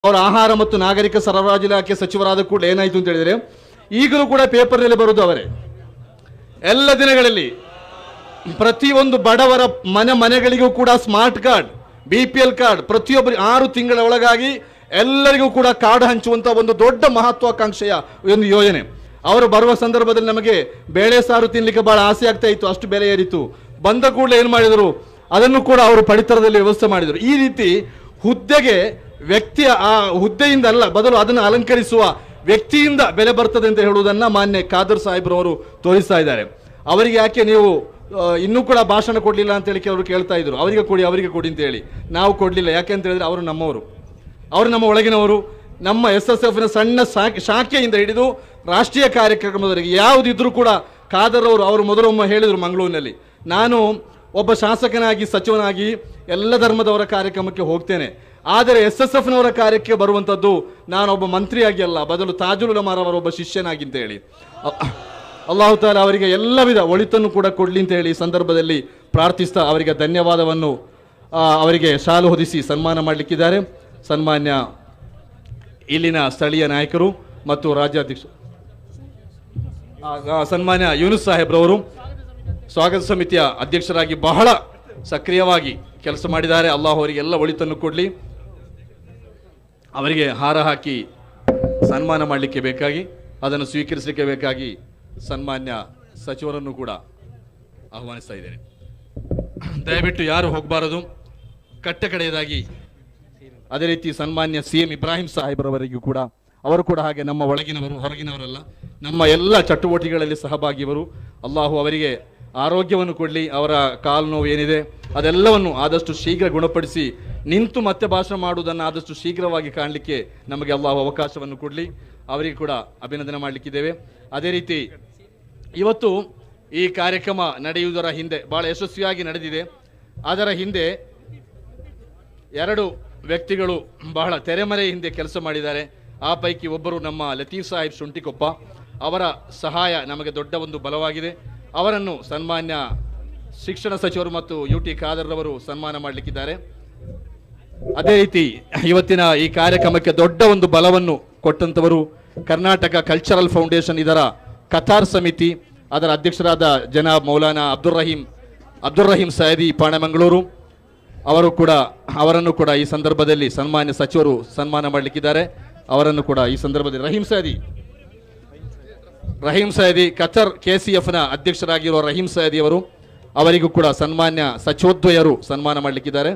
ಅವರ ಆಹಾರ ಮತ್ತು ನಾಗರಿಕ ಸರಬರಾಜು ಇಲಾಖೆ ಸಚಿವರಾದ ಕೂಡ ಏನಾಯ್ತು ಅಂತ ಹೇಳಿದ್ರೆ ಈಗಲೂ ಕೂಡ ಪೇಪರ್ನಲ್ಲಿ ಬರುವುದು ಅವರೇ ಎಲ್ಲ ದಿನಗಳಲ್ಲಿ ಪ್ರತಿಯೊಂದು ಬಡವರ ಮನೆ ಮನೆಗಳಿಗೂ ಕೂಡ smart card B P L card ಪ್ರತಿಯೊಬ್ಬರು ಆರು ತಿಂಗಳ ಒಳಗಾಗಿ ಎಲ್ಲರಿಗೂ ಕೂಡ ಕಾರ್ಡ್ ಹಂಚುವಂತ ಒಂದು ದೊಡ್ಡ ಮಹತ್ವಾಕಾಂಕ್ಷೆಯ ಒಂದು ಯೋಜನೆ ಅವರು ಬರುವ ಸಂದರ್ಭದಲ್ಲಿ ನಮಗೆ ಬೇಳೆ ಸಾರು ತಿನ್ಲಿಕ್ಕೆ ಬಹಳ ಆಸೆ ಆಗ್ತಾ ಇತ್ತು ಅಷ್ಟು ಬೆಲೆ ಏರಿತು ಬಂದ ಕೂಡಲೇ ಏನು ಮಾಡಿದರು ಅದನ್ನು ಕೂಡ ಅವರು ಪಡಿತರದಲ್ಲಿ ವ್ಯವಸ್ಥೆ ಮಾಡಿದರು ಈ ರೀತಿ ಹುದ್ದೆಗೆ ವ್ಯಕ್ತಿಯ ಆ ಹುದ್ದೆಯಿಂದ ಅಲ್ಲ ಬದಲು ಅದನ್ನು ಅಲಂಕರಿಸುವ ವ್ಯಕ್ತಿಯಿಂದ ಬೆಲೆ ಬರ್ತದೆ ಅಂತ ಹೇಳುವುದನ್ನ ಮಾನ್ಯ ಖಾದರ್ ಸಾಹೇಬ್ರವರು ತೋರಿಸ್ತಾ ಇದ್ದಾರೆ ಅವರಿಗೆ ಯಾಕೆ ನೀವು ಆ, ಇನ್ನೂ ಕೂಡ ಭಾಷಣ ಕೊಡಲಿಲ್ಲ ಅಂತ ಹೇಳಿ ಕೆಲವರು ಕೇಳ್ತಾ ಇದ್ರು ಅವರಿಗೆ ಕೊಡಿ ಅವರಿಗೆ ಕೊಡಿ ಅಂತ ಹೇಳಿ ನಾವು ಕೊಡಲಿಲ್ಲ ಯಾಕೆ ಅಂತ ಹೇಳಿದ್ರೆ ಅವರು ನಮ್ಮವರು ಅವರು ನಮ್ಮ ಒಳಗಿನವರು ನಮ್ಮ ಎಸ್ ಎಸ್ ಎಫ್ನ ಸಣ್ಣ ಶಾಖೆ ಶಾಖೆಯಿಂದ ಹಿಡಿದು ರಾಷ್ಟ್ರೀಯ ಕಾರ್ಯಕ್ರಮದವರೆಗೆ ಯಾವುದಿದ್ರೂ ಕೂಡ ಖಾದರ್ ಅವರು ಅವರು ಮೊದಲೊಮ್ಮೆ ಹೇಳಿದರು ಮಂಗಳೂರಿನಲ್ಲಿ ನಾನು ಒಬ್ಬ ಶಾಸಕನಾಗಿ ಸಚಿವನಾಗಿ ಎಲ್ಲ ಧರ್ಮದವರ ಕಾರ್ಯಕ್ರಮಕ್ಕೆ ಹೋಗ್ತೇನೆ ಆದರೆ ಎಸ್ ಎಸ್ ಎಫ್ನವರ ಕಾರ್ಯಕ್ಕೆ ಬರುವಂಥದ್ದು ನಾನೊಬ್ಬ ಮಂತ್ರಿಯಾಗಿ ಅಲ್ಲ ಬದಲು ತಾಜುಲ್ ಉಲಮಾರ್ ಅವರ ಒಬ್ಬ ಶಿಷ್ಯನಾಗಿ ಅಂತ ಹೇಳಿ ಅ- ಅಲ್ಲಾಹು ತಾಲ ಅವರಿಗೆ ಎಲ್ಲ ವಿಧ ಒಳಿತನ್ನು ಕೂಡ ಕೊಡ್ಲಿ ಅಂತ ಹೇಳಿ ಈ ಸಂದರ್ಭದಲ್ಲಿ ಪ್ರಾರ್ಥಿಸ್ತಾ ಅವರಿಗೆ ಧನ್ಯವಾದವನ್ನು ಆ, ಅವರಿಗೆ ಶಾಲು ಹೊದಿಸಿ ಸನ್ಮಾನ ಮಾಡಲಿಕ್ಕಿದ್ದಾರೆ ಸನ್ಮಾನ್ಯ ಇಲ್ಲಿನ ಸ್ಥಳೀಯ ನಾಯಕರು ಮತ್ತು ರಾಜ್ಯಾಧ್ಯಕ್ಷ ಆ, ಆ, ಸನ್ಮಾನ್ಯ ಯೂನುಸ್ ಸಾಹೇಬ್ರವರು ಸ್ವಾಗತ ಸಮಿತಿಯ ಅಧ್ಯಕ್ಷರಾಗಿ ಬಹಳ ಸಕ್ರಿಯವಾಗಿ ಕೆಲಸ ಮಾಡಿದ್ದಾರೆ ಅಲ್ಲಾಹ್ ಅವರಿಗೆ ಎಲ್ಲ ಒಳಿತನ್ನು ಕೊಡಲಿ ಅವರಿಗೆ ಹಾರ ಹಾಕಿ ಸನ್ಮಾನ ಮಾಡಲಿಕ್ಕೆ ಬೇಕಾಗಿ ಅದನ್ನು ಸ್ವೀಕರಿಸಲಿಕ್ಕೆ ಬೇಕಾಗಿ ಸನ್ಮಾನ್ಯ ಸಚಿವರನ್ನು ಕೂಡ ಆಹ್ವಾನಿಸ್ತಾ ಇದ್ದೇನೆ ದಯವಿಟ್ಟು ಯಾರು ಹೋಗಬಾರದು ಕಟ್ಟ ಕಡೆಯದಾಗಿ ಅದೇ ರೀತಿ ಸನ್ಮಾನ್ಯ ಸಿ ಎಂ ಇಬ್ರಾಹಿಂ ಸಾಹೇಬ್ರವರಿಗೂ ಕೂಡ ಅವರು ಕೂಡ ಹಾಗೆ ನಮ್ಮ ಒಳಗಿನವರು ಹೊರಗಿನವರಲ್ಲ ನಮ್ಮ ಎಲ್ಲ ಚಟುವಟಿಕೆಗಳಲ್ಲಿ ಸಹಭಾಗಿಯವರು ಅಲ್ಲಾಹು ಅವರಿಗೆ ಆರೋಗ್ಯವನ್ನು ಕೊಡಲಿ ಅವರ ಕಾಲು ನೋವು ಏನಿದೆ ಅದೆಲ್ಲವನ್ನು ಆದಷ್ಟು ಶೀಘ್ರ ಗುಣಪಡಿಸಿ ನಿಂತು ಮತ್ತೆ ಭಾಷಣ ಮಾಡುವುದನ್ನು ಆದಷ್ಟು ಶೀಘ್ರವಾಗಿ ಕಾಣಲಿಕ್ಕೆ ನಮಗೆ ಅಲ್ಲಾಹು ಅವಕಾಶವನ್ನು ಕೊಡಲಿ ಅವರಿಗೆ ಕೂಡ ಅಭಿನಂದನೆ ಮಾಡಲಿಕ್ಕಿದ್ದೇವೆ ಅದೇ ರೀತಿ ಇವತ್ತು ಈ ಕಾರ್ಯಕ್ರಮ ನಡೆಯುವುದರ ಹಿಂದೆ ಬಹಳ ಯಶಸ್ವಿಯಾಗಿ ನಡೆದಿದೆ ಅದರ ಹಿಂದೆ ಎರಡು ವ್ಯಕ್ತಿಗಳು ಬಹಳ ತೆರೆಮರೆ ಹಿಂದೆ ಕೆಲಸ ಮಾಡಿದ್ದಾರೆ ಆ ಪೈಕಿ ಒಬ್ಬರು ನಮ್ಮ ಲತೀಫ್ ಸಾಹಿಬ್ ಶುಂಠಿಕೊಪ್ಪ ಅವರ ಸಹಾಯ ನಮಗೆ ದೊಡ್ಡ ಒಂದು ಬಲವಾಗಿದೆ ಅವರನ್ನು ಸನ್ಮಾನ್ಯ ಶಿಕ್ಷಣ ಸಚಿವರು ಮತ್ತು ಯು ಟಿ ಖಾದರ್ರವರು ಸನ್ಮಾನ ಮಾಡಲಿಕ್ಕಿದ್ದಾರೆ ಅದೇ ರೀತಿ ಇವತ್ತಿನ ಈ ಕಾರ್ಯಕ್ರಮಕ್ಕೆ ದೊಡ್ಡ ಒಂದು ಬಲವನ್ನು ಕೊಟ್ಟಂತವರು ಕರ್ನಾಟಕ ಕಲ್ಚರಲ್ ಫೌಂಡೇಶನ್ ಇದರ ಕತಾರ್ ಸಮಿತಿ ಅದರ ಅಧ್ಯಕ್ಷರಾದ ಜನಾಬ್ ಮೌಲಾನಾ ಅಬ್ದುಲ್ ರಹೀಂ ಅಬ್ದುಲ್ ರಹೀಂ ಸಯದಿ ಪಾಣೆಮಂಗಳೂರು ಅವರು ಕೂಡ ಅವರನ್ನು ಕೂಡ ಈ ಸಂದರ್ಭದಲ್ಲಿ ಸನ್ಮಾನ್ಯ ಸಚಿವರು ಸನ್ಮಾನ ಮಾಡಲಿಕ್ಕಿದ್ದಾರೆ ಅವರನ್ನು ಕೂಡ ಈ ಸಂದರ್ಭದಲ್ಲಿ Rahim Sayadi Rahim Sayadi Qatar K C ಎಫ್ನ ಅಧ್ಯಕ್ಷರಾಗಿರುವ ರಹೀಂ ಸಯದಿ ಅವರು ಅವರಿಗೂ ಕೂಡ ಸನ್ಮಾನ್ಯ ಸಚಿವದ್ವಯರು ಸನ್ಮಾನ ಮಾಡಲಿಕ್ಕಿದ್ದಾರೆ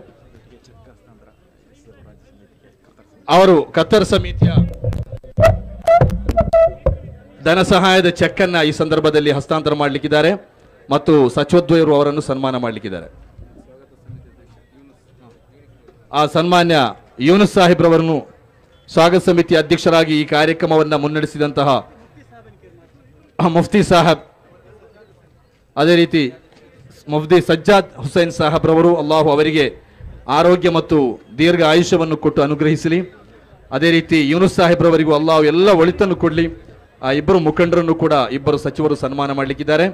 ಅವರು ಕತರ್ ಸಮಿತಿಯ ಧನ ಸಹಾಯದ ಚೆಕ್ ಅನ್ನ ಈ ಸಂದರ್ಭದಲ್ಲಿ ಹಸ್ತಾಂತರ ಮಾಡಲಿಕ್ಕಿದ್ದಾರೆ ಮತ್ತು ಸಚಿವದ್ವಯರು ಅವರನ್ನು ಸನ್ಮಾನ ಮಾಡಲಿಕ್ಕಿದ್ದಾರೆ ಆ ಸನ್ಮಾನ್ಯ ಯೂನುಸ್ ಸಾಹಿಬ್ರವರನ್ನು ಸ್ವಾಗತ ಸಮಿತಿ ಅಧ್ಯಕ್ಷರಾಗಿ ಈ ಕಾರ್ಯಕ್ರಮವನ್ನು ಮುನ್ನಡೆಸಿದಂತಹ ಮುಫ್ತಿ ಸಾಹಬ್ ಅದೇ ರೀತಿ ಮುಫ್ತಿ ಸಜ್ಜಾದ್ ಹುಸೈನ್ ಸಾಹಬ್ರವರು ಅಲ್ಲಾಹು ಅವರಿಗೆ ಆರೋಗ್ಯ ಮತ್ತು ದೀರ್ಘ ಆಯುಷ್ಯವನ್ನು ಕೊಟ್ಟು ಅನುಗ್ರಹಿಸಲಿ ಅದೇ ರೀತಿ ಯೂನುಸ್ ಸಾಹೇಬ್ರವರಿಗೂ ಅಲ್ಲಾಹು ಎಲ್ಲ ಒಳಿತನ್ನು ಕೊಡಲಿ ಆ ಇಬ್ಬರು ಮುಖಂಡರನ್ನು ಕೂಡ ಇಬ್ಬರು ಸಚಿವರು ಸನ್ಮಾನ ಮಾಡಲಿಕ್ಕಿದ್ದಾರೆ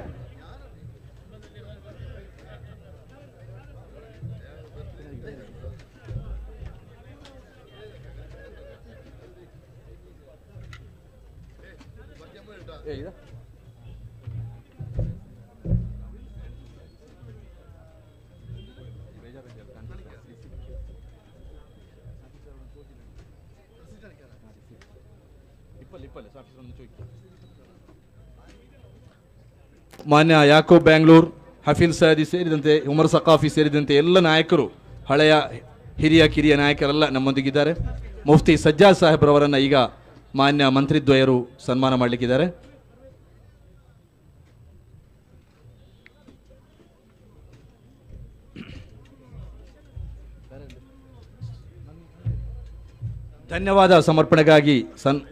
ಮಾನ್ಯ ಯಾಕೂಬ್ ಬ್ಯಾಂಗ್ಳೂರ್ ಹಫೀಲ್ ಸಯದಿ ಸೇರಿದಂತೆ ಉಮರ್ ಸಕಾಫಿ ಸೇರಿದಂತೆ ಎಲ್ಲ ನಾಯಕರು ಹಳೆಯ ಹಿರಿಯ ಕಿರಿಯ ನಾಯಕರೆಲ್ಲ ನಮ್ಮೊಂದಿಗಿದ್ದಾರೆ ಮುಫ್ತಿ ಸಜ್ಜಾದ್ ಸಾಹೇಬ್ರವರನ್ನ ಈಗ ಮಾನ್ಯ ಮಂತ್ರಿದ್ವಯರು ಸನ್ಮಾನ ಮಾಡಲಿಕ್ಕಿದ್ದಾರೆ ಧನ್ಯವಾದ ಸಮರ್ಪಣೆಗಾಗಿ ಸನ್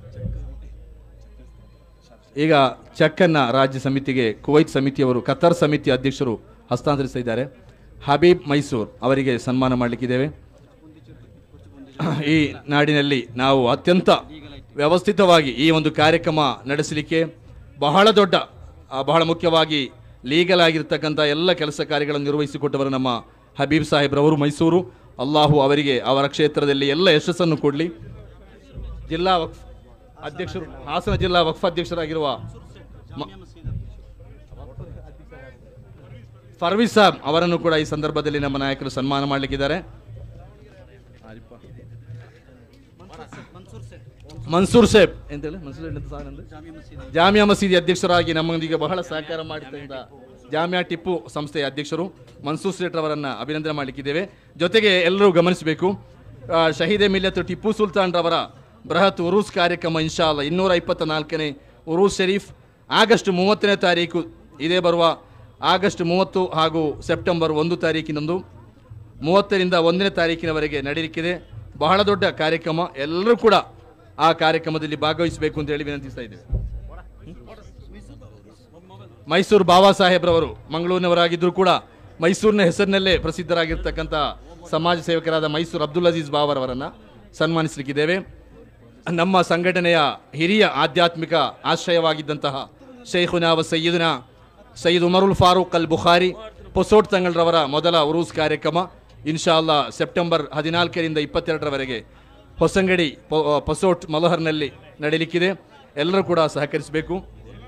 ಈಗ ಚೆಕ್ಕನ್ನ ರಾಜ್ಯ ಸಮಿತಿಗೆ ಕುವೈತ್ ಸಮಿತಿಯವರು ಕತಾರ್ ಸಮಿತಿ ಅಧ್ಯಕ್ಷರು ಹಸ್ತಾಂತರಿಸಿದ್ದಾರೆ ಹಬೀಬ್ ಮೈಸೂರ್ ಅವರಿಗೆ ಸನ್ಮಾನ ಮಾಡಲಿಕ್ಕಿದ್ದೇವೆ ಈ ನಾಡಿನಲ್ಲಿ ನಾವು ಅತ್ಯಂತ ವ್ಯವಸ್ಥಿತವಾಗಿ ಈ ಒಂದು ಕಾರ್ಯಕ್ರಮ ನಡೆಸಲಿಕ್ಕೆ ಬಹಳ ದೊಡ್ಡ ಆ, ಬಹಳ ಮುಖ್ಯವಾಗಿ ಲೀಗಲ್ ಆಗಿರ್ತಕ್ಕಂಥ ಎಲ್ಲ ಕೆಲಸ ಕಾರ್ಯಗಳನ್ನು ನಿರ್ವಹಿಸಿಕೊಟ್ಟವರು ನಮ್ಮ ಹಬೀಬ್ ಸಾಹೇಬ್ರವರು ಮೈಸೂರು ಅಲ್ಲಾಹು ಅವರಿಗೆ ಅವರ ಕ್ಷೇತ್ರದಲ್ಲಿ ಎಲ್ಲ ಯಶಸ್ಸನ್ನು ಕೊಡಲಿ ಜಿಲ್ಲಾ ವಕ್ಫ್ ಅಧ್ಯಕ್ಷರು ಹಾಸನ ಜಿಲ್ಲಾ ವಕ್ಫ್ ಅಧ್ಯಕ್ಷರಾಗಿರುವ ಮ- ಫರ್ವೀಸ್ ಸಾಬ್ ಅವರನ್ನು ಕೂಡ ಈ ಸಂದರ್ಭದಲ್ಲಿ ನಮ್ಮ ನಾಯಕರು ಸನ್ಮಾನ ಮಾಡಲಿಕ್ಕಿದ್ದಾರೆ ಮನ್ಸೂರ್ ಸೇಬ್ ಎಂತೇಳಿ ಮನ್ಸೂರ್ ಎಂತ ಸಾರ್ ಅಂದ್ರೆ? ಜಾಮಿಯಾ ಮಸೀದಿ ಅಧ್ಯಕ್ಷರಾಗಿ ನಮ್ಮೊಂದಿಗೆ ಬಹಳ ಸಹಕಾರ ಮಾಡಿದ್ದರಿಂದ ಜಾಮಿಯಾ ಟಿಪ್ಪು ಸಂಸ್ಥೆಯ ಅಧ್ಯಕ್ಷರು ಮನ್ಸೂರ್ ಸೇಠ್ ಅವರನ್ನ ಅಭಿನಂದನೆ ಮಾಡಲಿಕ್ಕಿದ್ದೇವೆ ಜೊತೆಗೆ ಎಲ್ಲರೂ ಗಮನಿಸಬೇಕು ಆ, ಶಹೀದೆ ಮಿಲ್ಲತ್ ಟಿಪ್ಪು ಸುಲ್ತಾನ್ ರವರ ಬೃಹತ್ ಉರೂಸ್ ಕಾರ್ಯಕ್ರಮ ಇನ್ಶಾಲ್ಲ ಇನ್ನೂರ ಇಪ್ಪತ್ತ ನಾಲ್ಕನೇ ಉರೂಸ್ ಶರೀಫ್ ಆಗಸ್ಟ್ ಮೂವತ್ತನೇ ತಾರೀಕು ಇದೇ ಬರುವ ಆಗಸ್ಟ್ ಮೂವತ್ತು ಹಾಗೂ ಸೆಪ್ಟೆಂಬರ್ ಒಂದು ತಾರೀಕಿನಂದು ಮೂವತ್ತರಿಂದ ಒಂದನೇ ತಾರೀಕಿನವರೆಗೆ ನಡೆಯಲಿಕ್ಕಿದೆ ಬಹಳ ದೊಡ್ಡ ಕಾರ್ಯಕ್ರಮ ಎಲ್ಲರೂ ಕೂಡ ಆ ಕಾರ್ಯಕ್ರಮದಲ್ಲಿ ಭಾಗವಹಿಸಬೇಕು ಅಂತ ಹೇಳಿ ವಿನಂತಿಸ್ತಾ ಇದ್ದೇವೆ ಮೈಸೂರು ಬಾಬಾ ಸಾಹೇಬ್ರವರು ಮಂಗಳೂರಿನವರಾಗಿದ್ದರೂ ಕೂಡ ಮೈಸೂರಿನ ಹೆಸರಿನಲ್ಲೇ ಪ್ರಸಿದ್ಧರಾಗಿರ್ತಕ್ಕಂಥ ಸಮಾಜ ಸೇವಕರಾದ ಮೈಸೂರು ಅಬ್ದುಲ್ ಅಜೀಜ್ ಬಾವರವರನ್ನು ಸನ್ಮಾನಿಸಲಿಕ್ಕಿದ್ದೇವೆ ನಮ್ಮ ಸಂಘಟನೆಯ ಹಿರಿಯ ಆಧ್ಯಾತ್ಮಿಕ ಆಶ್ರಯವಾಗಿದ್ದಂತಹ ಶೈಖುನಾ ವ ಸಯ್ಯದುನಾ ಸಯ್ಯದ್ ಉಮರುಲ್ ಫಾರೂಕ್ ಅಲ್ ಬುಖಾರಿ ಪೊಸೋಟ್ ತಂಗಳರವರ ಮೊದಲ ಉರೂಸ್ ಕಾರ್ಯಕ್ರಮ ಇನ್ಶಾಲ್ಲಾ ಸೆಪ್ಟೆಂಬರ್ ಹದಿನಾಲ್ಕರಿಂದ ಇಪ್ಪತ್ತೆರಡರವರೆಗೆ ಹೊಸಂಗಡಿ ಪೊ- ಪೊಸೋಟ್ ಮಲಹರ್ನಲ್ಲಿ ನಡೆಯಲಿಕ್ಕಿದೆ ಎಲ್ಲರೂ ಕೂಡ ಸಹಕರಿಸಬೇಕು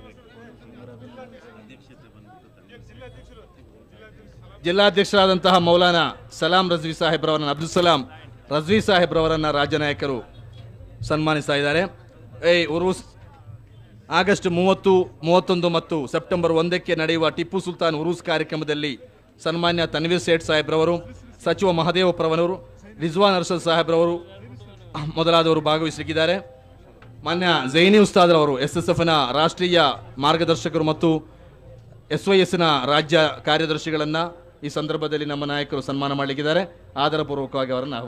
ಜಿಲ್ಲಾಧ್ಯಕ್ಷರಾದಂತಹ ಮೌಲಾನಾ ಸಲಾಂ ರಜ್ವಿ ಸಾಹೇಬ್ರವರನ್ನ ಅಬ್ದುಲ್ ಸಲಾಂ ರಜ್ವಿ ಸಾಹೇಬ್ರವರನ್ನ ರಾಜ್ಯ ನಾಯಕರು ಸನ್ಮಾನಿಸ್ತಾ ಇದ್ದಾರೆ ಏಯ್ ಉರುಸ್ ಆಗಸ್ಟ್ ಮೂವತ್ತು ಮೂವತ್ತೊಂದು ಮತ್ತು ಸೆಪ್ಟೆಂಬರ್ ಒಂದಕ್ಕೆ ನಡೆಯುವ ಟಿಪ್ಪು ಸುಲ್ತಾನ್ ಉರೂಸ್ ಕಾರ್ಯಕ್ರಮದಲ್ಲಿ ಸನ್ಮಾನ್ಯ ತನ್ವೀರ್ ಸೇಠ್ ಸಾಹೇಬ್ರವರು ಸಚಿವ ಮಹದೇವಪ್ರವನವರು ರಿಜ್ವಾನ್ ಅರ್ಷದ್ ಸಾಹೇಬ್ರವರು ಮೊದಲಾದವರು ಭಾಗವಹಿಸಲಿಕ್ಕಿದ್ದಾರೆ ಮಾನ್ಯ ಜೈನಿ ಉಸ್ತಾದ್ರವರು ಎಸ್ ಎಸ್ ಎಫ್ನ ರಾಷ್ಟ್ರೀಯ ಮಾರ್ಗದರ್ಶಕರು ಮತ್ತು ಎಸ್ ವೈ ಎಸ್ನ ರಾಜ್ಯ ಕಾರ್ಯದರ್ಶಿಗಳನ್ನು ಈ ಸಂದರ್ಭದಲ್ಲಿ ನಮ್ಮ ನಾಯಕರು ಸನ್ಮಾನ ಮಾಡಲಿಕ್ಕಿದ್ದಾರೆ ಆದರಪೂರ್ವಕವಾಗಿ ಅವರನ್ನು